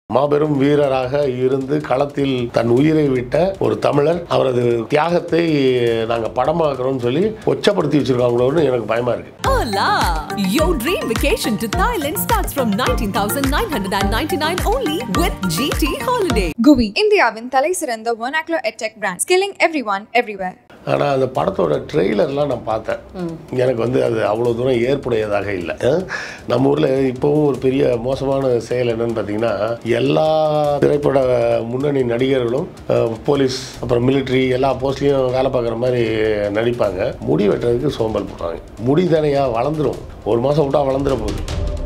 மாபெரும் வீரராக இருந்து களத்தில் தன் உயிரை விட்ட ஒரு தமிழர் அவரது தியாகத்தை நாங்க படமாக்குறோம்னு சொல்லி கொச்சப்படுத்தி வச்சிருக்காங்களோன்னு எனக்கு பயமா இருக்கு Hola! Your dream vacation to Thailand starts from 19,999 only with GT Holiday. குவி இந்தியாவின் தலை சிறந்த vernacular edtech brand skilling everyone everywhere ஆனா அந்த படத்தோட ட்ரெய்லர்லாம் நான் பார்த்தேன் எனக்கு வந்து அது அவ்வளோ தூரம் ஏற்புடையதாக இல்லை அஹ் நம்ம ஊர்ல இப்போவும் ஒரு பெரிய மோசமான செயல் என்னன்னு பார்த்தீங்கன்னா எல்லா திரைப்பட முன்னணி நடிகர்களும் அஹ், போலீஸ் அப்புறம் மிலிட்ரி எல்லா போஸ்ட்லேயும் வேலை பார்க்குற மாதிரி நடிப்பாங்க முடி வெட்டுறதுக்கு சோம்பல் போடுறாங்க முடி தானையா வளர்ந்துரும் ஒரு மாதம் விட்டா வளர்ந்துட போகுது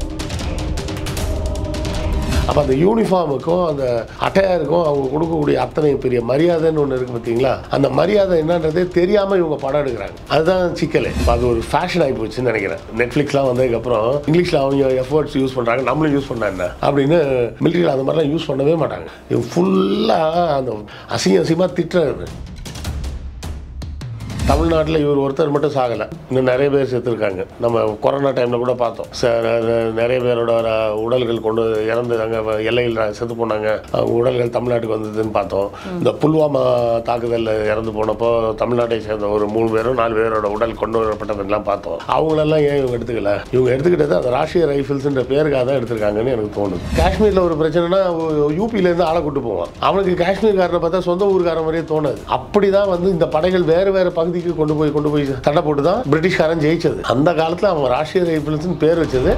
அப்போ அந்த யூனிஃபார்முக்கும் அந்த அட்டையாருக்கும் அவங்க கொடுக்கக்கூடிய அத்தனை பெரிய மரியாதைன்னு ஒன்று இருக்குது பார்த்தீங்களா அந்த மரியாதை என்னன்றதே தெரியாமல் இவங்க படம் எடுக்கிறாங்க அதுதான் சிக்கல் இப்போ அது ஒரு ஃபேஷன் ஆகி போச்சுன்னு நினைக்கிறேன் நெட்ஃப்ளிக்ஸ்லாம் வந்ததுக்கப்புறம் இங்கிலீஷில் அவங்க எஃபர்ட்ஸ் யூஸ் பண்ணுறாங்க நம்மளும் யூஸ் பண்ணா என்ன அப்படின்னு மிலிட்டரியில் அந்த மாதிரிலாம் யூஸ் பண்ணவே மாட்டாங்க இவங்க ஃபுல்லாக அந்த அசிங்க அசிங்கமாக திட்டுறது தமிழ்நாட்டில் இவர் ஒருத்தர் மட்டும் சாகலை இன்னும் நிறைய பேர் செத்துருக்காங்க நம்ம கொரோனா டைமில் கூட பார்த்தோம் ச- ந- நிறைய பேரோட ர- உடல்கள் கொண்டு இறந்து அங்கே எல்லையில் ர- செத்து போனாங்க அவங்க உடல்கள் தமிழ்நாட்டுக்கு வந்ததுன்னு பார்த்தோம் இந்த புல்வாமா தாக்குதலில் இறந்து போனப்போ தமிழ்நாட்டை சேர்ந்த ஒரு மூணு பேரும் நாலு பேரோட உடல் கொண்டு வரப்பட்டதெல்லாம் பார்த்தோம் அவங்களெல்லாம் ஏன் இவங்க எடுத்துக்கல இவங்க எடுத்துக்கிட்டது அந்த ராஷ்ட்ரிய ரைஃபிள்ஸ்ன்ற பேருக்காக தான் எடுத்திருக்காங்கன்னு எனக்கு தோணுது காஷ்மீரில் ஒரு பிரச்சனைனா யூபியிலேருந்து ஆளை கூட்டு போவான் அவனுக்கு காஷ்மீர்காரனை பார்த்தா சொந்த ஊருக்காரன் மாதிரியே தோணுது அப்படிதான் வந்து இந்த படைகள் வேறு வேறு பகுதிக்கு கொண்டு போய் கொண்டு போய் தடை போட்டு தான் பிரிட்டிஷ்காரன் ஜெயிச்சது அந்த காலத்தில் அவன் ராஷ்ட்ரிய ரைஃபிள்ஸ்னு பேர் வச்சது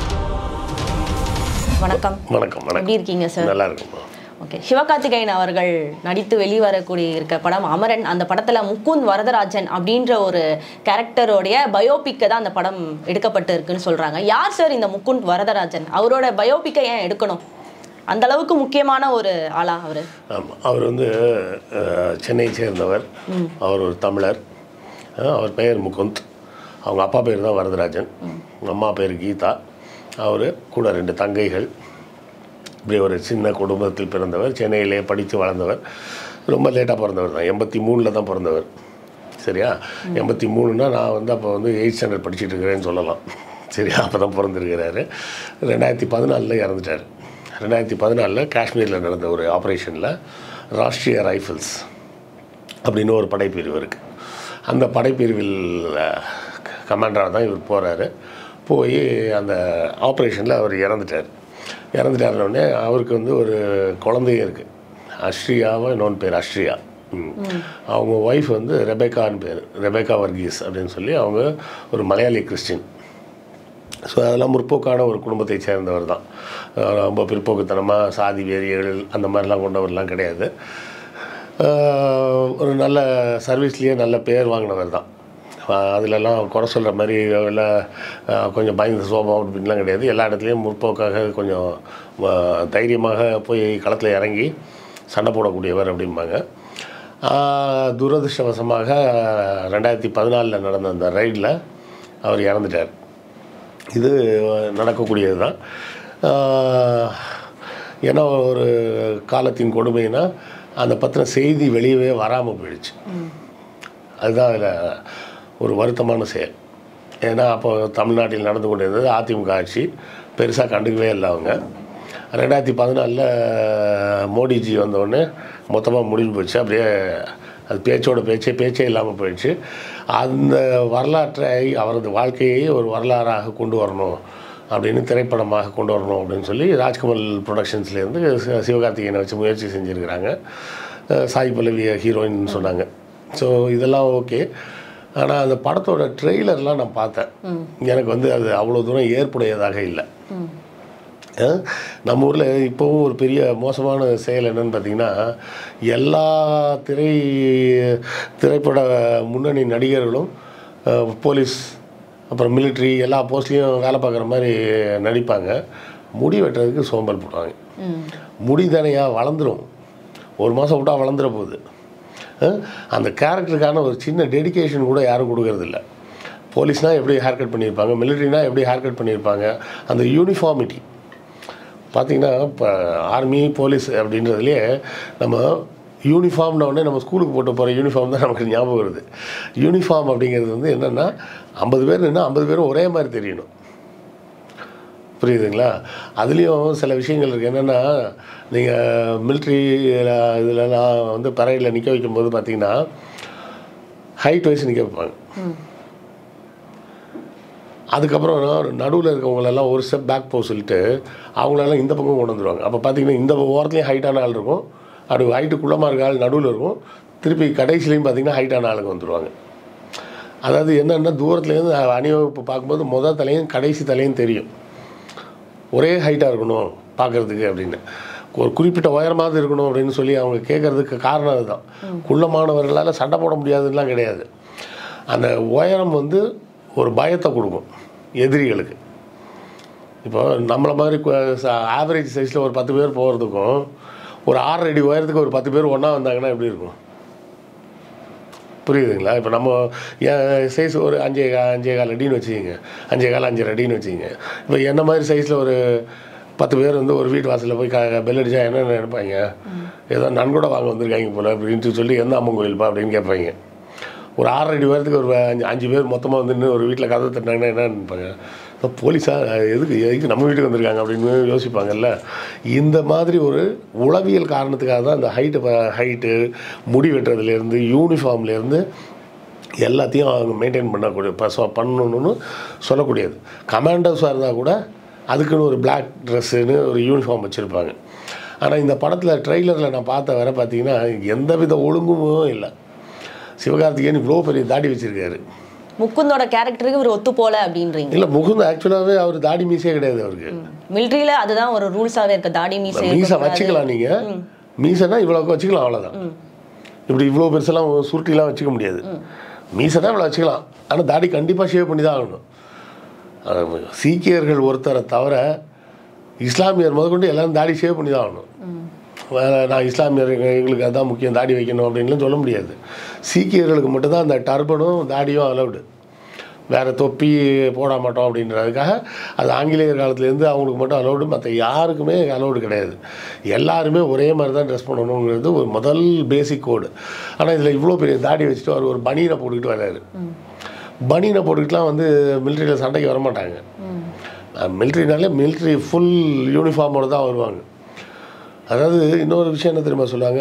வணக்கம் வணக்கம் எப்படி வணக்கம் இருக்கீங்க சார் நல்லா இருக்குமா ஓகே சிவகார்த்திகேயன் அவர்கள் நடித்து வெளிவரக்கூடிய இருக்க படம் அமரன் அந்த படத்துல முகுந்த் வரதராஜன் அப்படின்ற ஒரு கேரக்டரோடைய பயோபிக்கை தான் அந்த படம் எடுக்கப்பட்டு இருக்குன்னு சொல்றாங்க யார் சார் இந்த முகுந்த் வரதராஜன் அவரோட பயோபிக்கை ஏன் எடுக்கணும் அந்த அளவுக்கு முக்கியமான ஒரு ஆளா அவரு ஆமாம் அவர் வந்து அஹ், சென்னையை சேர்ந்தவர் அவர் ஒரு தமிழர் அஹ், அவர் பெயர் முகுந்த் அவங்க அப்பா பேர் தான் வரதராஜன் அம்மா பேர் கீதா அவர் கூட ரெண்டு தங்கைகள் இப்படி ஒரு சின்ன குடும்பத்தில் பிறந்தவர் சென்னையிலே படித்து வளர்ந்தவர் ரொம்ப லேட்டாக பிறந்தவர் தான் எண்பத்தி மூணில் தான் பிறந்தவர் சரியா எண்பத்தி மூணுனா நான் வந்து அப்போ வந்து எயிட் ஸ்டாண்டர்ட் படிச்சுட்டு இருக்கிறேன்னு சொல்லலாம் சரியா அப்போ தான் பிறந்திருக்கிறாரு ரெண்டாயிரத்தி பதினாலில் இறந்துட்டார் ரெண்டாயிரத்தி பதினாலில் காஷ்மீரில் நடந்த ஒரு ஆப்ரேஷனில் ராஷ்ட்ரிய ரைஃபிள்ஸ் அப்படின்னு ஒரு படைப்பிரிவு இருக்குது அந்த படைப்பிரிவில் கமாண்டராக தான் இவர் போகிறாரு போய் அந்த ஆப்ரேஷனில் அவர் இறந்துட்டார் இறந்துட்டாருனோடனே அவருக்கு வந்து ஒரு குழந்தையும் இருக்குது அஸ்ரியாவை இன்னொன்று பேர் அஸ்ரியா ம். அவங்க ஒய்ஃப் வந்து ரெபேக்கான்னு பேர் ரெபேக்கா வர்கீஸ் அப்படின்னு சொல்லி அவங்க ஒரு மலையாளி கிறிஸ்டின் ஸோ அதெல்லாம் முற்போக்கான ஒரு குடும்பத்தை சேர்ந்தவர் தான் அஹ் ரொம்ப பிற்போக்குத்தனமாக சாதி வெறியல் அந்த மாதிரிலாம் கொண்டவர்லாம் கிடையாது அஹ் ஒரு நல்ல சர்வீஸ்லேயே நல்ல பேர் வாங்கினவர் தான் அஹ் அதிலெல்லாம் குறை சொல்கிற மாதிரி இல்லை அஹ் கொஞ்சம் பயந்த சோபம் அப்படின்லாம் கிடையாது எல்லா இடத்துலையும் முற்போக்காக கொஞ்சம் அஹ் தைரியமாக போய் களத்தில் இறங்கி சண்டை போடக்கூடியவர் அப்படிம்பாங்க அஹ் துரதிர்ஷ்டவசமாக ரெண்டாயிரத்தி பதினாலில் நடந்த அந்த ரைடில் அவர் இறந்துட்டார் இது நடக்கக்கூடியது தான் ஏன்னா ஒரு காலத்தின் கொடுமைனா அந்த பற்றின செய்தி வெளியவே வராமல் போயிடுச்சு அதுதான் அதில் ஒரு வருத்தமான செயல் ஏன்னா அப்போ தமிழ்நாட்டில் நடந்து கொண்டு இருந்தது அதிமுக ஆட்சி பெருசாக கண்டுக்கவே இல்லை அவங்க ரெண்டாயிரத்தி பதினாலில் மோடிஜி வந்தோடனே மொத்தமாக முடிஞ்சு போச்சு அப்படியே அது பேச்சோட பேச்சே பேச்சே இல்லாமல் போயிடுச்சு அந்த வரலாற்றை அவரது வாழ்க்கையை ஒரு வரலாறாக கொண்டு வரணும் அப்படின்னு திரைப்படமாக கொண்டு வரணும் அப்படின்னு சொல்லி ராஜ்கமல் ப்ரொடக்ஷன்ஸ்லேருந்து சி- சிவகார்த்திகேயனை வச்சு முயற்சி செஞ்சுருக்கிறாங்க அஹ் சாய் பல்லவியை ஹீரோயின் சொன்னாங்க ஸோ இதெல்லாம் ஓகே ஆனால் அந்த படத்தோட ட்ரெய்லர்லாம் நான் பார்த்தேன் எனக்கு வந்து அது அவ்வளோ தூரம் ஏற்புடையதாக இல்லை அஹ் நம்ம ஊரில் இப்போவும் ஒரு பெரிய மோசமான செயல் என்னன்னு பார்த்தீங்கன்னா எல்லா திரை திரைப்பட முன்னணி நடிகர்களும் அஹ், போலீஸ் அப்புறம் மிலிட்ரி எல்லா போஸ்ட்லேயும் வேலை பார்க்குற மாதிரி நடிப்பாங்க முடி வெட்டுறதுக்கு சோம்பல் போடுவாங்க முடி தானையா வளர்ந்துரும் ஒரு மாதம் விட்டா வளர்ந்துட போகுது அஹ், அந்த கேரக்டருக்கான ஒரு சின்ன டெடிகேஷன் கூட யாரும் கொடுக்கறதில்ல போலீஸ்னால் எப்படி ஹேர் கட் பண்ணியிருப்பாங்க மிலிட்ரினா எப்படி ஹேர் கட் பண்ணியிருப்பாங்க அந்த யூனிஃபார்மிட்டி பார்த்தீங்கன்னா இப்போ ஆர்மி போலீஸ் அப்படின்றதுலேயே நம்ம யூனிஃபார்ம்ன உடனே நம்ம ஸ்கூலுக்கு போட்டு போகிற யூனிஃபார்ம் தான் நமக்கு ஞாபகம் வருது யூனிஃபார்ம் அப்படிங்கிறது வந்து என்னென்னா ஐம்பது பேர் நின்னா ஐம்பது பேரும் ஒரே மாதிரி தெரியணும் புரியுதுங்களா அதுலேயும் சில விஷயங்கள் இருக்குது என்னென்னா நீங்கள் மிலிட்ரி இதுலலாம் வந்து பறையில் நிற்க வைக்கும்போது பார்த்தீங்கன்னா ஹைட் வைஸ் நிற்க வைப்பாங்க அதுக்கப்புறம் நடுவில் இருக்கவங்களெல்லாம் ஒரு ஸ்டெப் பேக் போக சொல்லிட்டு அவங்களெல்லாம் இந்த பக்கம் கொண்டு வந்துருவாங்க அப்போ பார்த்தீங்கன்னா இந்த ஓரத்துலேயும் ஹைட்டான ஆள் இருக்கும் அப்படி ஹைட்டு குள்ளமாக இருக்க ஆள் நடுவில் இருக்கும் திருப்பி கடைசிலையும் பார்த்தீங்கன்னா ஹைட்டான ஆளுங்க வந்துடுவாங்க அதாவது என்னென்னா தூரத்துலேருந்து அணிவகுப்பு பார்க்கும்போது முதல் தலையும் கடைசி தலையும் தெரியும் ஒரே ஹைட்டாக இருக்கணும் பார்க்குறதுக்கு அப்படின்னு ஒரு குறிப்பிட்ட உயரமாவது இருக்கணும் அப்படின்னு சொல்லி அவங்க கேட்குறதுக்கு காரணம் அதுதான் குள்ளமானவர்களால் சண்டை போட முடியாதுன்னெலாம் கிடையாது அந்த உயரம் வந்து ஒரு பயத்தை கொடுக்கும் எதிரிகளுக்கு இப்போ நம்மளை மாதிரி ஆவரேஜ் சைஸில் ஒரு பத்து பேர் போகிறதுக்கும் ஒரு ஆறு அடி உயரத்துக்கு ஒரு பத்து பேர் ஒன்றா வந்தாங்கன்னா எப்படி இருக்கும் புரியுதுங்களா இப்போ நம்ம என் சைஸ் ஒரு அஞ்சே கா அஞ்சே கால் அடின்னு வச்சுக்கிங்க அஞ்சே கால் அஞ்சரை அடின்னு வச்சுக்கிங்க இப்போ என்ன மாதிரி சைஸில் ஒரு பத்து பேர் வந்து ஒரு வீட்டு வாசலில் போய் க பெல் அடிச்சா என்ன நினைப்பாங்க ஏதோ நன்கூட வாங்க வந்திருக்காங்க போல அப்படின்ட்டு சொல்லி எந்த அம்மன் கோயில்ப்பா அப்படின்னு கேட்பாங்க ஒரு ஆறரை அடி உயரத்துக்கு ஒரு அஞ்சு அஞ்சு பேர் மொத்தமாக வந்து நின்னு ஒரு வீட்டில் கதை தட்டினாங்கன்னா என்ன நினைப்பாங்க இப்போ போலீஸா எதுக்கு எதுக்கு நம்ம வீட்டுக்கு வந்திருக்காங்க அப்படின்னு யோசிப்பாங்கல்ல இந்த மாதிரி ஒரு உளவியல் காரணத்துக்காக தான் இந்த ஹைட்டு ஹைட்டு முடி வெட்டுறதுலேருந்து யூனிஃபார்ம்லேருந்து எல்லாத்தையும் அவங்க மெயின்டைன் பண்ணக்கூடிய பச பண்ணணும்னு சொல்லக்கூடியது கமாண்டர்ஸாக இருந்தால் கூட அதுக்குன்னு ஒரு பிளாக் ட்ரெஸ்ஸுன்னு ஒரு யூனிஃபார்ம் வச்சுருப்பாங்க ஆனால் இந்த படத்தில் ட்ரெய்லரில் நான் பார்த்த வர பார்த்தீங்கன்னா எந்த வித ஒழுங்கும் இல்லை சிவகார்த்திகேயன் இவ்வளோ பெரிய தாடி வச்சுருக்காரு முக்குந்தோட கேரக்டருக்கு இவர் ஒத்து போல அப்படின்றீங்க இல்லை முகுந்த் ஆக்சுவலாகவே அவர் தாடி மீசே கிடையாது அவருக்கு மிலிட்ரியில அதுதான் ஒரு ரூல்ஸாவே இருக்கு தாடி மீசை மீசை இருக்கக்கூடாது. வச்சுக்கலாம் நீங்கள் மீசைனா இவ்வளோக்கு வச்சுக்கலாம் அவ்வளோதான் இப்படி இவ்வளோ பெருசெல்லாம் சுருட்டிலாம் வச்சுக்க முடியாது மீசைனா இவ்வளோ வச்சுக்கலாம் ஆனால் தாடி கண்டிப்பாக ஷேவ் பண்ணி தான் ஆகணும் அஹ் சீக்கியர்கள் ஒருத்தரை தவிர இஸ்லாமியர் முதற்கொண்டு எல்லாரும் தாடி ஷேவ் பண்ணி தான் ஆகணும் வேற நான் இஸ்லாமியர் எங்க- எங்களுக்கு அதான் முக்கியம் தாடி வைக்கணும் அப்படின்லாம் சொல்ல முடியாது சீக்கியர்களுக்கு மட்டும்தான் அந்த டர்பனும் தாடியும் அலவுடு வேறு தொப்பி போட மாட்டோம் அப்படின்றதுக்காக அது ஆங்கிலேயர் காலத்துலேருந்து அவங்களுக்கு மட்டும் அலௌடு மற்ற யாருக்குமே அலௌடு கிடையாது எல்லாருமே ஒரே மாதிரி தான் ட்ரெஸ் பண்ணணுங்கிறது ஒரு முதல் பேசிக் கோடு ஆனால் இதில் இவ்வளோ பெரிய தாடி வச்சுட்டு அவர் ஒரு பனியனை போட்டுக்கிட்டு வர்றாரு பனியனை போட்டுக்கிட்டுலாம் வந்து மிலிட்ரியில் சண்டைக்கு வர மாட்டாங்க மிலிட்ரினாலே மிலிட்ரி ஃபுல் யூனிஃபார்மோடு தான் வருவாங்க அதாவது இன்னொரு விஷயம் என்ன தெரியுமா சொல்லுவாங்க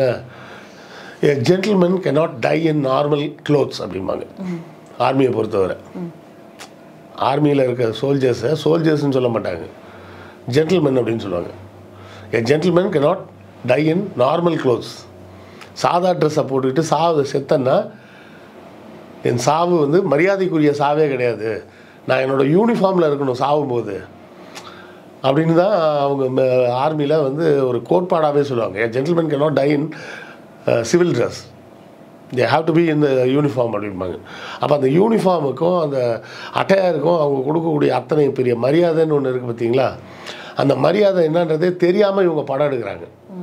a gentleman cannot die in normal clothes அப்படிம்பாங்க ஆர்மியை பொறுத்தவரை ஆர்மியில் இருக்க சோல்ஜர்ஸை சோல்ஜர்ஸ்னு சொல்ல மாட்டாங்க ஜென்டில்மேன் அப்படின்னு சொல்லுவாங்க a gentleman cannot die in normal clothes சாதா ட்ரெஸ்ஸை போட்டுக்கிட்டு சாவு செத்தன்னா என் சாவு வந்து மரியாதைக்குரிய சாவே கிடையாது நான் என்னோட யூனிஃபார்மில் இருக்கணும் சாவும்போது அப்படின்னு தான் அவங்க ஆர்மியில் வந்து ஒரு கோட்பாடாகவே சொல்லுவாங்க a gentleman cannot die in civil dress they have to be இந்த யூனிஃபார்ம் அப்படிம்பாங்க அப்போ அந்த யூனிஃபார்முக்கும் அந்த அட்டையாருக்கும் அவங்க கொடுக்கக்கூடிய அத்தனை பெரிய மரியாதைன்னு ஒன்று இருக்குது பார்த்தீங்களா அந்த மரியாதை என்னன்றதே தெரியாமல் இவங்க படம் எடுக்கிறாங்க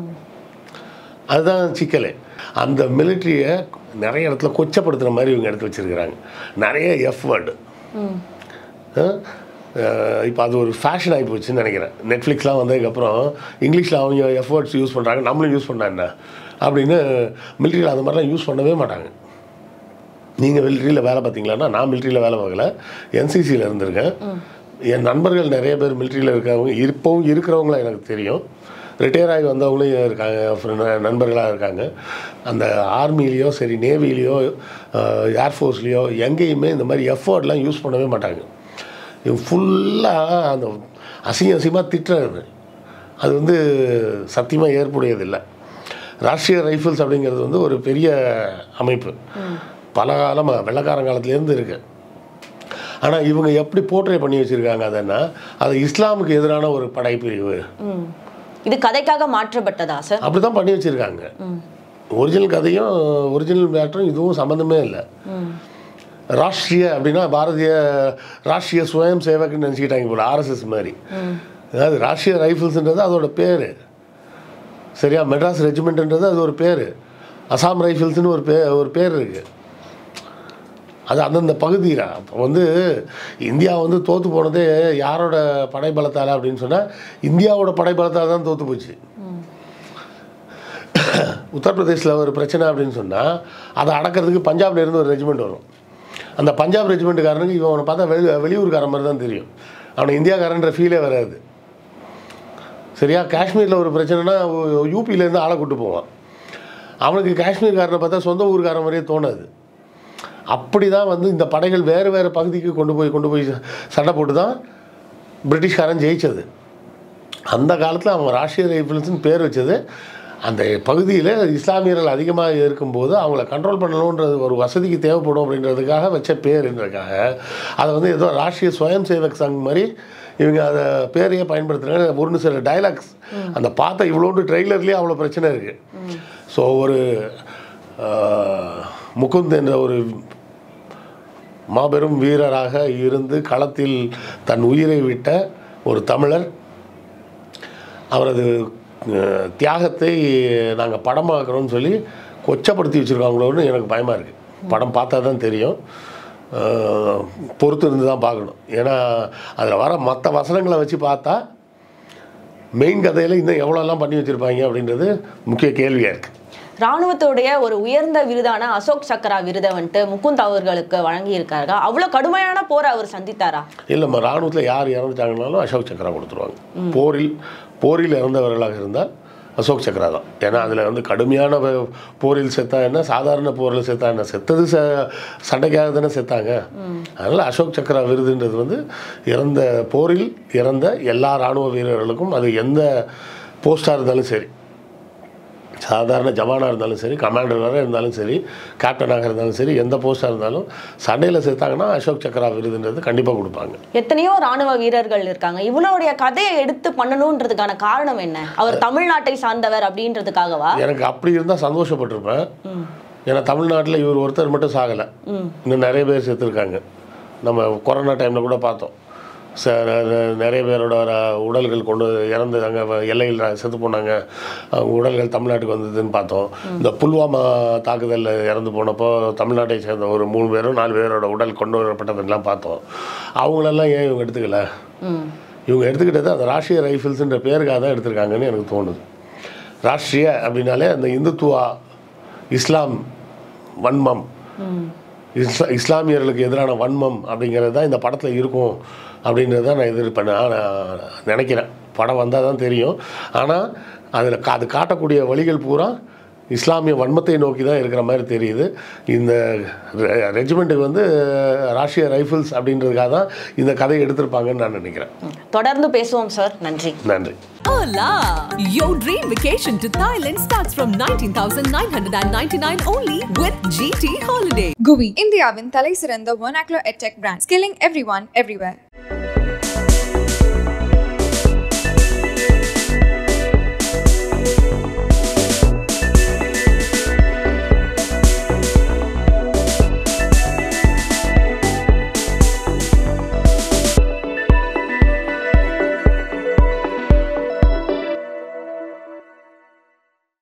அதுதான் சிக்கலே அந்த மிலிட்ரியை நிறைய இடத்துல கொச்சப்படுத்துகிற மாதிரி இவங்க எடுத்து வச்சிருக்கிறாங்க நிறைய எஃப் வேர்டு இப்போ அது ஒரு ஃபேஷன் ஆகி போச்சுன்னு நினைக்கிறேன் நெட்ஃப்ளிக்ஸ்லாம் வந்ததுக்கப்புறம் இங்கிலீஷில் அவங்க எஃபர்ட்ஸ் யூஸ் பண்ணுறாங்க நம்மளும் யூஸ் பண்ணா என்ன அப்படின்னு மிலிட்ரியில் அந்த மாதிரிலாம் யூஸ் பண்ணவே மாட்டாங்க நீங்கள் மிலிட்ரியில் வேலை பார்த்தீங்களான்னா நான் மிலிட்ரியில் வேலை பார்க்கல என்சிசியில் இருந்திருக்கேன் என் நண்பர்கள் நிறைய பேர் மிலிட்ரியில் இருக்கிறவங்க இப்போவும் இருக்கிறவங்கள எனக்கு தெரியும் ரிட்டையர் ஆகி வந்தவங்களும் இருக்காங்க friend- நண்பர்களாக இருக்காங்க அந்த ஆர்மிலேயோ சரி நேவிலேயோ ஏர்ஃபோர்ஸ்லேயோ எங்கேயுமே இந்த மாதிரி எஃபர்ட்லாம் யூஸ் பண்ணவே மாட்டாங்க இவங்க ஃபுல்லாக அந்த அசிங்க அசிங்கமாக திட்டுறது அது வந்து சத்தியமாக ஏற்புடையதில்லை ராஷ்ட்ரிய ரைஃபிள்ஸ் அப்படிங்கிறது வந்து ஒரு பெரிய அமைப்பு பல காலமாக வெள்ளக்காரன் காலத்துலேருந்து இருக்கு ஆனால் இவங்க எப்படி போர்ட்ரே பண்ணி வச்சுருக்காங்க அதன்னா அது இஸ்லாமுக்கு எதிரான ஒரு படைப்பிரிவு ம். இது கதைக்காக மாற்றப்பட்டதா சார் அப்படி தான் பண்ணி வச்சுருக்காங்க ஒரிஜினல் கதையும் ஒரிஜினல் மேட்டரும் இதுவும் சம்மந்தமே இல்லை ராஷ்ட்ரிய அப்படின்னா பாரதிய ராஷ்ட்ரிய சுயம் சேவக்னு நினச்சிக்கிட்டாங்க போல ஆர்எஸ்எஸ் மாதிரி அதாவது ராஷ்ட்ரிய ரைஃபிள்ஸ்ன்றது அதோட பேர் சரியா மெட்ராஸ் ரெஜிமெண்ட்ன்றது அது ஒரு பேர் அசாம் ரைஃபிள்ஸ்னு ஒரு பே ஒரு பேர் இருக்குது அது அந்தந்த பகுதியில் அப்போ வந்து இந்தியா வந்து தோற்று போனதே யாரோட படைபலத்தால் அப்படின்னு சொன்னால் இந்தியாவோட படைபலத்தால் தான் தோற்று போச்சு உத்தரப்பிரதேசில் ஒரு பிரச்சனை அப்படின்னு சொன்னால் அதை அடக்கிறதுக்கு பஞ்சாப்ல இருந்து ஒரு ரெஜிமெண்ட் வரும் அந்த பஞ்சாப் ரெஜிமெண்ட்டுக்காரனுக்கு இவன் அவனை பார்த்தா வெளி வெளியூர்காரன் மாதிரி தான் தெரியும் அவனை இந்தியாக்காரன்ற ஃபீலே வராது சரியா காஷ்மீரில் ஒரு பிரச்சனைனா யூபியிலேருந்து ஆளை கூட்டு போவான் அவனுக்கு காஷ்மீர்காரனை பார்த்தா சொந்த ஊருக்காரன் மாதிரியே தோணாது அப்படி தான் வந்து இந்த படைகள் வேறு வேறு பகுதிக்கு கொண்டு போய் கொண்டு போய் சண்டை போட்டு தான் பிரிட்டிஷ்காரன் ஜெயிச்சது அந்த காலத்தில் அவங்க ராஷ்டிரிய ரைஃபிள்ஸ்னு பேர் வச்சது அந்த பகுதியில் இஸ்லாமியர்கள் அதிகமாக இருக்கும்போது அவங்கள கண்ட்ரோல் பண்ணணுன்றது ஒரு வசதிக்கு தேவைப்படும் அப்படின்றதுக்காக வச்ச பேருன்றதுக்காக அதை வந்து ஏதோ ராஷ்டிரிய சுயம் சேவக் சங் மாதிரி இவங்க அதை பேரையே பயன்படுத்துகிறாங்க ஒரு சில டைலாக்ஸ் அந்த பார்த்த இவ்வளோண்டு ட்ரெய்லர்லேயே அவ்வளோ பிரச்சனை இருக்குது ஸோ ஒரு ஆஹ், முகுந்த் என்ற ஒரு மாபெரும் வீரராக இருந்து களத்தில் தன் உயிரை விட்ட ஒரு தமிழர் அவரது அஹ், தியாகத்தை நாங்கள் படமாக்குறோம்னு சொல்லி கொச்சப்படுத்தி வச்சுருக்காங்களோன்னு எனக்கு பயமாக இருக்குது படம் பார்த்தா தான் தெரியும் அஹ், பொறுத்து இருந்து தான் பார்க்கணும் ஏன்னா அதில் வர மற்ற வசனங்களை வச்சு பார்த்தா மெயின் கதையில் இன்னும் எவ்வளோலாம் பண்ணி வச்சுருப்பாங்க அப்படின்றது முக்கிய கேள்வியாக இருக்குது ராணுவத்துடைய ஒரு உயர்ந்த விருதான அசோக் சக்ரா விருதை வந்துட்டு முகுந்த் அவர்களுக்கு வழங்கி இருக்காரு அவ்வளவு கடுமையான போரை அவர் சந்தித்தாரா இல்லைம்மா ராணுவத்தில் யார் இறந்துட்டாங்கனாலும் அசோக் சக்ரா கொடுத்துருவாங்க போரில் போரில் இறந்தவர்களாக இருந்தால் அசோக் சக்ரா தான் ஏன்னா அதில் வந்து கடுமையான வ- போரில் செத்தா என்ன சாதாரண போரில் செத்தா என்ன செத்தது ச சண்டைக்காக தானே செத்தாங்க அதனால் அசோக் சக்ரா விருதுன்றது வந்து இறந்த போரில் இறந்த எல்லா இராணுவ வீரர்களுக்கும் அது எந்த போஸ்டாக இருந்தாலும் சரி சாதாரண ஜவானாக இருந்தாலும் சரி கமாண்டராக இருந்தாலும் சரி கேப்டனாக இருந்தாலும் சரி எந்த போஸ்டாக இருந்தாலும் சண்டையில் செத்தாங்கன்னா அசோக் சக்ரா விருதுன்றது கண்டிப்பாக கொடுப்பாங்க எத்தனையோ ராணுவ வீரர்கள் இருக்காங்க இவளுடைய கதையை எடுத்து பண்ணணுன்றதுக்கான காரணம் என்ன அவர் தமிழ்நாட்டை சார்ந்தவர் அப்படின்றதுக்காகவா எனக்கு அப்படி இருந்தால் சந்தோஷப்பட்டிருப்பேன் ஏன்னா தமிழ்நாட்டில் இவர் ஒருத்தர் மட்டும் சாகலை இன்னும் நிறைய பேர் செத்துருக்காங்க நம்ம கொரோனா டைமில் கூட பார்த்தோம் ச ந- நிறைய பேரோட ர- உடல்கள் கொண்டு இறந்து அங்கே எல்லையில் ர- செத்து போனாங்க அவங்க உடல்கள் தமிழ்நாட்டுக்கு வந்ததுன்னு பார்த்தோம் இந்த புல்வாமா தாக்குதலில் இறந்து போனப்போ தமிழ்நாட்டை சேர்ந்த ஒரு மூணு பேரும் நாலு பேரோட உடல் கொண்டு வரப்பட்டதெல்லாம் பார்த்தோம் அவங்களெல்லாம் ஏன் இவங்க எடுத்துக்கல ம் இவங்க எடுத்துக்கிட்டது அந்த ராஷ்ட்ரிய ரைஃபிள்ஸ்ன்ற பேருக்காக தான் எடுத்திருக்காங்கன்னு எனக்கு தோணுது ராஷ்ட்ரிய அப்படின்னாலே அந்த இந்துத்துவா இஸ்லாம் வன்மம் இஸ்லா இஸ்லாமியர்களுக்கு எதிரான வன்மம் அப்படிங்கிறது தான் இந்த படத்தில் இருக்கும் அப்படின்றது தான் நான் எதிர்ப்பேன் நான் நினைக்கிறேன் படம் வந்தால் தான் தெரியும் ஆனால் அதில் கா அது காட்டக்கூடிய வழிகள் பூரா இஸ்லாமிய வன்மத்தை நோக்கி தான் இருக்கிற மாதிரி தெரியுது இந்த ரெஜிமெண்ட்டுக்கு வந்து ராஷ்ட்ரிய ரைஃபிள்ஸ் அப்படின்றதுக்காக தான் இந்த கதையை எடுத்திருப்பாங்கன்னு நான் நினைக்கிறேன் தொடர்ந்து பேசுவோம் சார் நன்றி நன்றி Hola! Your dream vacation to Thailand starts from 19,999 only with GT Holiday. GUI இந்தியாவின் தலை சிறந்த vernacular edtech brand skilling everyone everywhere